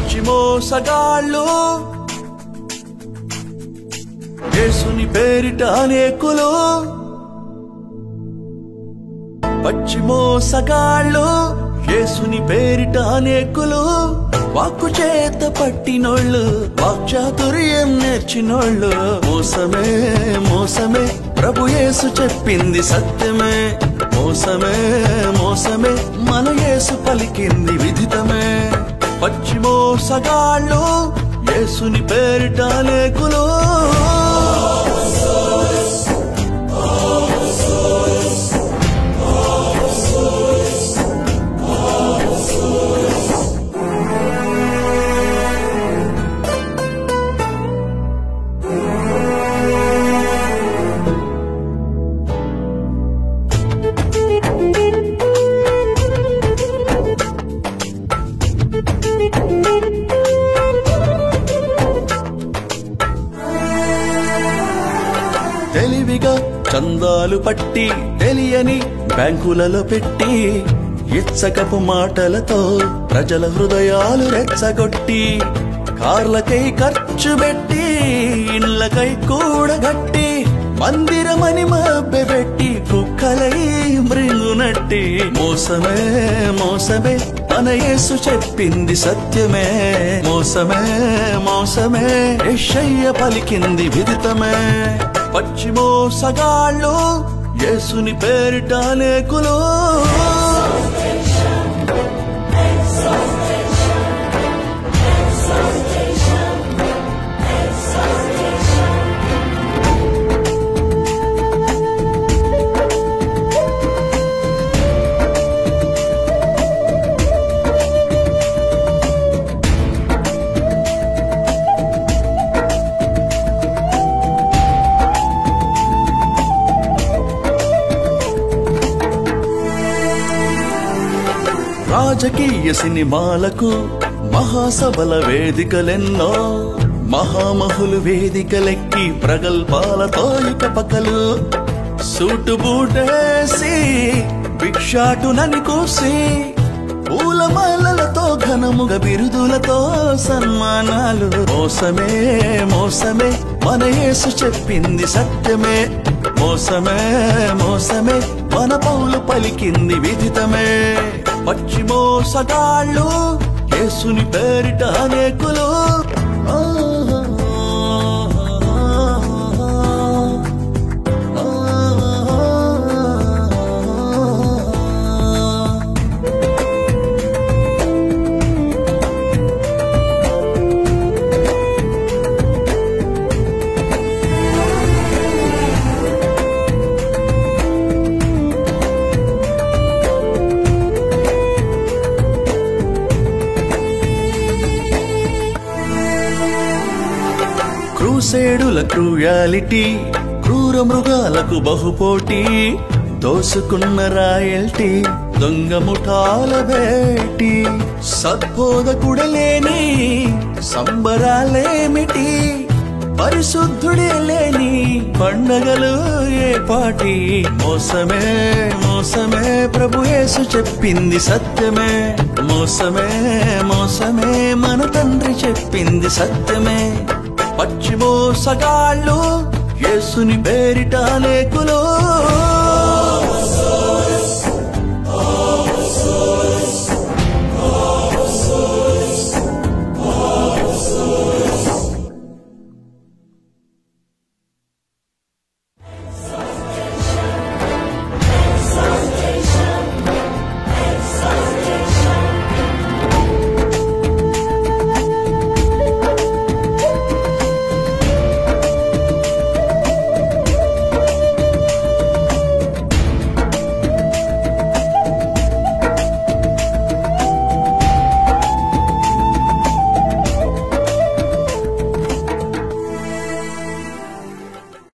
పశ్చిమోసగాళ్ళు యేసుని పేరిట అనేకులు పశ్చిమోసగాళ్ళు యేసుని పేరిట అనేకులు వాక్కు చేత పట్టినోళ్ళు వాక్చాతుర్యం నేర్చినోళ్ళు మోసమే మోసమే ప్రభు యేసు చెప్పింది సత్యమే మోసమే మోసమే మన యేసు పలికింది విదితమే పశ్చిమోసగాళ్ళు యేసుని పేరిట అనేకులు తెలివిగా చందాలు పట్టి తెలియని బ్యాంకులలో పెట్టి ఇచ్చకపు మాటలతో ప్రజల హృదయాలు రెచ్చగొట్టి కార్లకై ఖర్చు పెట్టి ఇళ్ళకై కూడగట్టి మందిరమని మబ్బెబెట్టి కుక్కలై మృంగునట్టి మోసమే మోసమే మన యేసు చెప్పింది సత్యమే మోసమే మోసమే యెషయ్య పలికింది విదితమే పశ్చిమోసగాళ్ళు యేసుని పేరిట అనేకులు రాజకీయ సినిమాలకు మహాసభల వేదికలెన్నో మహామహులు వేదికలెక్కి ప్రగల్భాలతో ఇక పకలు సూటు బూటేసి భిక్షాటునని కూసి పూలమాలలతో ఘనముగ బిరుదులతో సన్మానాలు మోసమే మోసమే మన యేసు చెప్పింది సత్యమే మోసమే మోసమే మన పౌలు పలికింది విదితమే పశ్చిమోసగాళ్ళు యేసుని పేరిట అనేకులు క్రూసేడుల క్రూయాలిటీ క్రూర మృగాలకు బహుపోటీ దోసుకున్న రాయల్టీ దొంగ ముఠాల వేటి సద్బోధకుడలేని సంబరాలేమిటి పరిశుద్ధుడే లేని పండగలు ఏ పాటి మోసమే మోసమే ప్రభు యేసు చెప్పింది సత్యమే మోసమే మోసమే మన తండ్రి చెప్పింది సత్యమే పశ్చిమోసగాళ్ళు యేసుని పేరిట లేకులో